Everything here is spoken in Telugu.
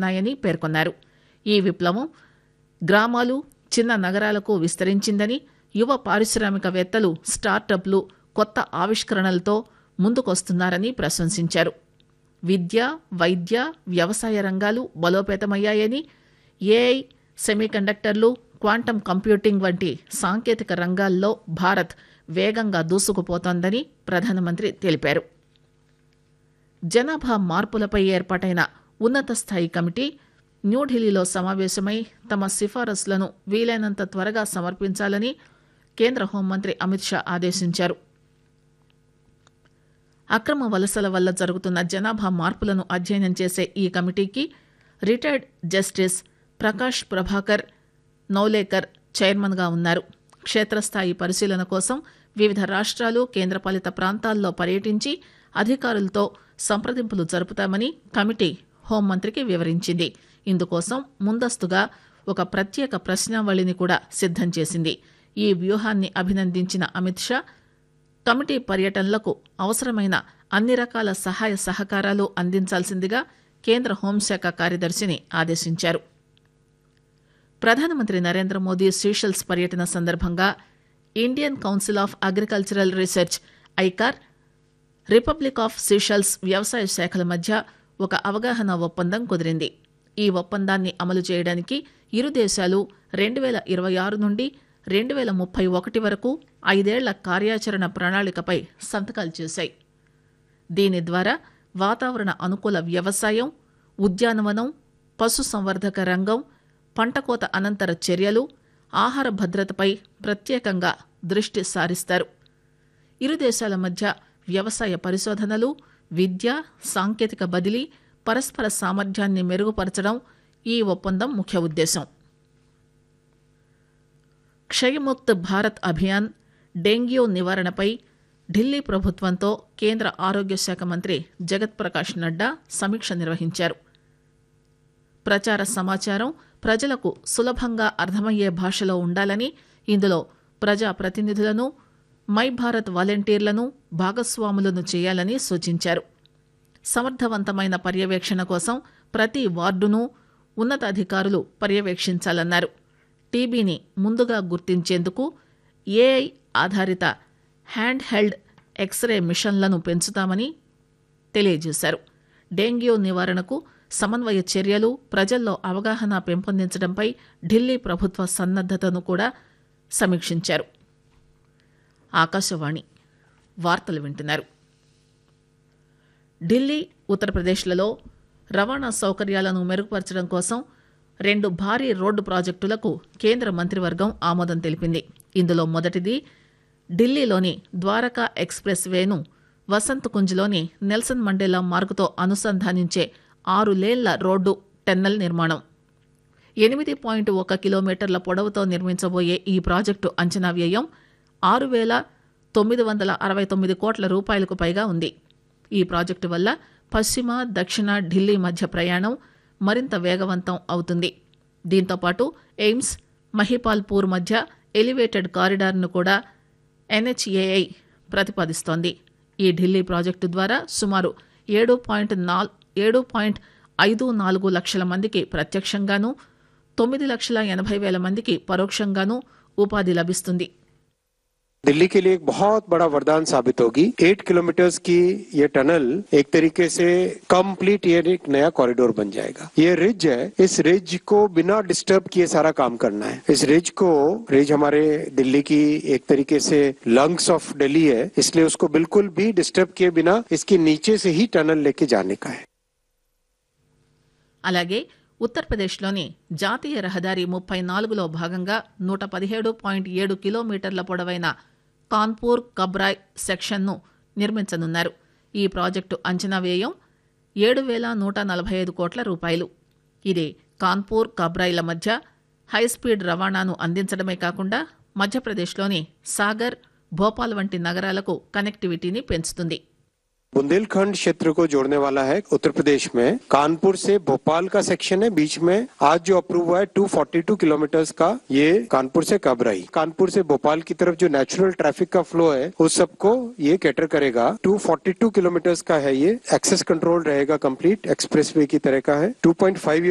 జరుగుతున్నాయని పేర్కొన్నారు ఈ విప్లవం గ్రామాలు చిన్న నగరాలకు విస్తరించిందని యువ పారిశ్రామికవేత్తలు స్టార్టప్లు కొత్త ఆవిష్కరణలతో ముందుకొస్తున్నారని ప్రశంసించారు విద్య వైద్య వ్యవసాయ రంగాలు బలోపేతమయ్యాయని ఏఐ సెమీకండక్టర్లు క్వాంటం కంప్యూటింగ్ వంటి సాంకేతిక రంగాల్లో భారత్ వేగంగా దూసుకుపోతోందని ప్రధానమంత్రి తెలిపారు జనాభా మార్పులపై ఏర్పాటైన ఉన్నత స్థాయి కమిటీ న్యూఢిల్లీలో సమావేశమై తమ సిఫారసులను వీలైనంత త్వరగా సమర్పించాలని కేంద్ర హోంమంత్రి అమిత్ షా ఆదేశించారు అక్రమ వలసల వల్ల జరుగుతున్న జనాభా మార్పులను అధ్యయనం చేసే ఈ కమిటీకి రిటైర్డ్ జస్టిస్ ప్రకాష్ ప్రభాకర్ నౌలేకర్ చైర్మన్గా ఉన్నారు క్షేత్రస్థాయి పరిశీలన కోసం వివిధ రాష్ట్రాలు కేంద్రపాలిత ప్రాంతాల్లో పర్యటించి అధికారులతో సంప్రదింపులు జరుపుతామని కమిటీ హోంమంత్రికి వివరించింది ఇందుకోసం ముందస్తుగా ఒక ప్రత్యేక ప్రశ్నావళిని కూడా సిద్దం చేసింది ఈ వ్యూహాన్ని అభినందించిన అమిత్ షా కమిటీ పర్యటనలకు అవసరమైన అన్ని రకాల సహాయ సహకారాలు అందించాల్సిందిగా కేంద్ర హోంశాఖ కార్యదర్శిని ఆదేశించారు ప్రధానమంత్రి నరేంద్ర మోదీ సీషెల్స్ పర్యటన సందర్భంగా Indian Council of Agricultural Research ICAR Republic of Seychelles వ్యవసాయ శాఖల మధ్య ఒక అవగాహన ఒప్పందం కుదిరింది ఈ ఒప్పందాన్ని అమలు చేయడానికి ఇరు దేశాలు రెండు వేల ఇరవై ఆరు నుండి రెండు వేల ముప్పై ఒకటి వరకు ఐదేళ్ల కార్యాచరణ ప్రణాళికపై సంతకాలు చేశాయి దీని ద్వారా వాతావరణ అనుకూల వ్యవసాయం ఉద్యానవనం పశుసంవర్ధక రంగం పంటకోత అనంతర చర్యలు ఆహార భద్రతపై ప్రత్యేకంగా దృష్టి సారిస్తారు ఇరు దేశాల మధ్య వ్యవసాయ పరిశోధనలు విద్య సాంకేతిక బదిలీ పరస్పర సామర్థ్యాన్ని మెరుగుపరచడం ఈ ఒప్పందం ముఖ్య ఉద్దేశం క్షయముక్త్ భారత్ అభియాన్ డెంగ్యూ నివారణపై ఢిల్లీ ప్రభుత్వంతో కేంద్ర ఆరోగ్య శాఖ మంత్రి జగత్ ప్రకాష్ నడ్డా సమీక్ష నిర్వహించారు ప్రచార సమాచారం ప్రజలకు సులభంగా అర్థమయ్యే భాషలో ఉండాలని ఇందులో ప్రజా ప్రతినిధులను మై భారత్ వాలంటీర్లను భాగస్వాములను చేయాలని సూచించారు సమర్థవంతమైన పర్యవేక్షణ కోసం ప్రతి వార్డును ఉన్నతాధికారులు పర్యవేక్షించాలన్నారు టీబీని ముందుగా గుర్తించేందుకు ఏఐ ఆధారిత హ్యాండ్ హెల్డ్ ఎక్స్రే మిషన్లను పెంచుతామని తెలియజేశారు డెంగ్యూ నివారణకు సమన్వయ చర్యలు ప్రజల్లో అవగాహన పెంపొందించడంపై ఢిల్లీ ప్రభుత్వ సన్నద్దతను కూడా సమీక్షించారు ఆకాశవాణి వార్తలు వింటున్నారు ఢిల్లీ ఉత్తరప్రదేశ్లలో రవాణా సౌకర్యాలను మెరుగుపరచడం కోసం రెండు భారీ రోడ్డు ప్రాజెక్టులకు కేంద్ర మంత్రివర్గం ఆమోదం తెలిపింది ఇందులో మొదటిది ఢిల్లీలోని ద్వారకా ఎక్స్ప్రెస్ వేను వసంత్ కుంజ్లోని నెల్సన్ మండేలా మార్గుతో అనుసంధానించే ఆరు లేన్ల రోడ్డు టెన్నెల్ నిర్మాణం ఎనిమిది పాయింట్ ఒక కిలోమీటర్ల పొడవుతో నిర్మించబోయే ఈ ప్రాజెక్టు అంచనా వ్యయం ఆరు వేల తొమ్మిది వందల అరవై తొమ్మిది కోట్ల రూపాయలకు పైగా ఉంది ఈ ప్రాజెక్టు వల్ల పశ్చిమ దక్షిణ ఢిల్లీ మధ్య ప్రయాణం మరింత వేగవంతం అవుతుంది దీంతోపాటు ఎయిమ్స్ మహిపాల్పూర్ మధ్య ఎలివేటెడ్ కారిడార్ను కూడా ఎన్హెచ్ఏఐ ప్రతిపాదిస్తోంది ఈ ఢిల్లీ ప్రాజెక్టు ద్వారా సుమారు ఏడు పాయింట్ నాల్ ఏడు పాయింట్ ఐదు నాలుగు లక్షల మందికి ప్రత్యక్షంగానూ తొమ్మిది లక్షల ఎనభై వేల మందికి పరోక్షంగానూ ఉపాధి లభిస్తుంది दिल्ली के लिए एक बहुत बड़ा वरदान साबित होगी एट किलोमीटर्स की ये टनल एक तरीके से कंप्लीट ये एक नया कॉरिडोर बन जाएगा ये रिज है इस रिज को बिना डिस्टर्ब किए सारा काम करना है इस रिज को रिज हमारे दिल्ली की एक तरीके से लंग्स ऑफ दिल्ली है इसलिए उसको बिल्कुल भी डिस्टर्ब किए बिना इसके नीचे से ही टनल लेके जाने का है అలాగే ఉత్తరప్రదేశ్లోని జాతీయ రహదారి ముప్పై నాలుగులో భాగంగా నూట పదిహేడు పాయింట్ ఏడు కిలోమీటర్ల పొడవైన కాన్పూర్ కబ్రాయ్ సెక్షన్ను నిర్మించనున్నారు ఈ ప్రాజెక్టు అంచనా వ్యయం ఏడు వేల నూట నలభై ఐదు కోట్ల రూపాయలు ఇది కాన్పూర్ కబ్రాయ్ల మధ్య హైస్పీడ్ రవాణాను అందించడమే కాకుండా మధ్యప్రదేశ్లోని సాగర్ భోపాల్ వంటి నగరాలకు కనెక్టివిటీని పెంచుతుంది बुंदेलखंड क्षेत्र को जोड़ने वाला है उत्तर प्रदेश में कानपुर से भोपाल का सेक्शन है बीच में आज जो अप्रूव हुआ है 242 किलोमीटर का ये कानपुर से कबराई कानपुर से भोपाल की तरफ जो नेचुरल ट्रैफिक का फ्लो है उस सबको ये कैटर करेगा 242 किलोमीटर का है ये एक्सेस कंट्रोल रहेगा कंप्लीट एक्सप्रेसवे की तरह का है 2.5